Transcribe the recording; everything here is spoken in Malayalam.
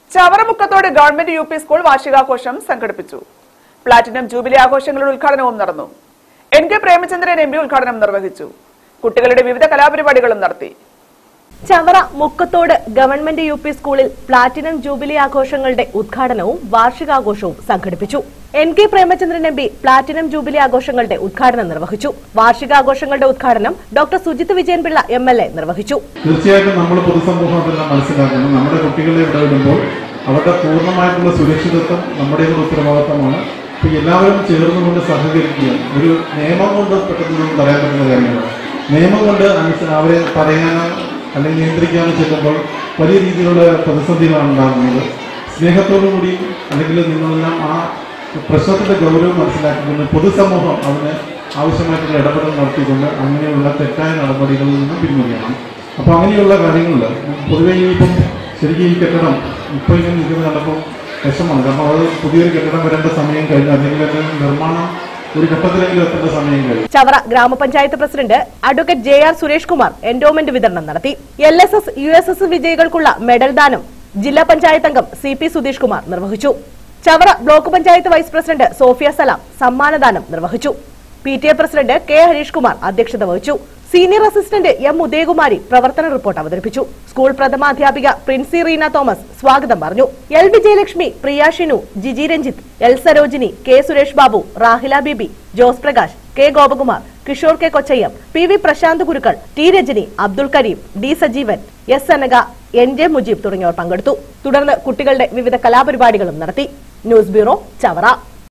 ചവറമുക്കത്തോട് ഗവൺമെന്റ് യു പി സ്കൂൾ വാർഷികാഘോഷം സംഘടിപ്പിച്ചു പ്ലാറ്റിനം ജൂബിലി ആഘോഷങ്ങളുടെ ഉദ്ഘാടനവും നടന്നു N K Premachandran M P ഉദ്ഘാടനം നിർവഹിച്ചു കുട്ടികളുടെ വിവിധ കലാപരിപാടികളും നടത്തി Chavara Mukkathodu government U P സ്കൂളിൽ പ്ലാറ്റിനം ജൂബിലി ആഘോഷങ്ങളുടെ ഉദ്ഘാടനവും വാർഷികാഘോഷവും സംഘടിപ്പിച്ചു N K Premachandran M P platinum jubilee ആഘോഷങ്ങളുടെ ഉദ്ഘാടനം നിർവഹിച്ചു വാർഷികാഘോഷങ്ങളുടെ ഉദ്ഘാടനം doctor Sujith Vijayanpillai M L A നിർവഹിച്ചു തീർച്ചയായിട്ടും നമ്മൾ പൊതുസമൂഹമെല്ലാം മനസ്സിലാക്കണം നമ്മുടെ കുട്ടികളെ ഇടപെടുമ്പോൾ അവരുടെ പൂർണ്ണമായിട്ടുള്ള സുരക്ഷിതത്വം നമ്മുടെ കൂടെ ഉത്തരവാദിത്തമാണ് അപ്പോൾ എല്ലാവരും ചേർന്നുകൊണ്ട് സഹകരിക്കുക ഒരു നിയമം കൊണ്ട് പെട്ടെന്നൊന്നും പറയാൻ പറ്റുന്ന കാര്യങ്ങളാണ് നിയമം കൊണ്ട് അനുസ- അവരെ പറയാനോ അല്ലെങ്കിൽ നിയന്ത്രിക്കാനോ ചെല്ലുമ്പോൾ വലിയ രീതിയിലുള്ള പ്രതിസന്ധികളാണ് ഉണ്ടാകുന്നത് സ്നേഹത്തോടു കൂടി അല്ലെങ്കിൽ നിങ്ങളെല്ലാം ആ പ്രശ്നത്തിന്റെ ഗൗരവം മനസ്സിലാക്കിക്കൊണ്ട് പൊതുസമൂഹം അതിന് ആവശ്യമായിട്ടുള്ള ഇടപെടൽ നടത്തിക്കൊണ്ട് അങ്ങനെയുള്ള തെറ്റായ നടപടികളിൽ നിന്ന് പിന്മുറിയണം അപ്പോൾ അങ്ങനെയുള്ള കാര്യങ്ങളിൽ പൊതുവേ ഈ ഇപ്പം ശരിക്കും ഈ കെട്ടിടം ഇപ്പോൾ ഇങ്ങനെ നിൽക്കുന്നത് കണ്ടപ്പോൾ വിഷമമാണ് കാരണം അത് പുതിയൊരു കെട്ടിടം വരേണ്ട സമയം കഴിഞ്ഞു അല്ലെങ്കിൽ അതിന്റെ നിർമ്മാണം ഒരു ഘട്ടത്തിലെങ്കിലും എത്തേണ്ട സമയം കഴിഞ്ഞു ചവറ ഗ്രാമപഞ്ചായത്ത് president advocate J R Suresh Kumar endowment വിതരണം നടത്തി L S S U S S വിജയികൾക്കുള്ള മെഡൽ ദാനം ജില്ലാ പഞ്ചായത്ത് അംഗം സി പി സുധീഷ് കുമാർ നിർവഹിച്ചു Chavara block panchayat vice president Sophia Salam സമ്മാനദാനം നിർവഹിച്ചു P T A president K Harish Kumar അധ്യക്ഷത വഹിച്ചു സീനിയർ അസിസ്റ്റന്റ് എം ഉദയകുമാരി പ്രവർത്തന റിപ്പോർട്ട് അവതരിപ്പിച്ചു സ്കൂൾ പ്രഥമാധ്യാപിക പ്രിൻസി റീന തോമസ് സ്വാഗതം പറഞ്ഞു L Vijayalakshmi Priya Shinu Jiji Ranjith L Sarojini K Suresh Babu Rahila Bibi Jose Prakash K Gopakumar Kishore K Kochayyam P V Prasanth Gurukkal T Rajani Abdul Kareem D Sajeevan S Anaka N J Mujeeb തുടങ്ങിയവർ പങ്കെടുത്തു തുടർന്ന് കുട്ടികളുടെ വിവിധ കലാപരിപാടികളും നടത്തി ന്യൂസ് ബ്യൂറോ ചവറ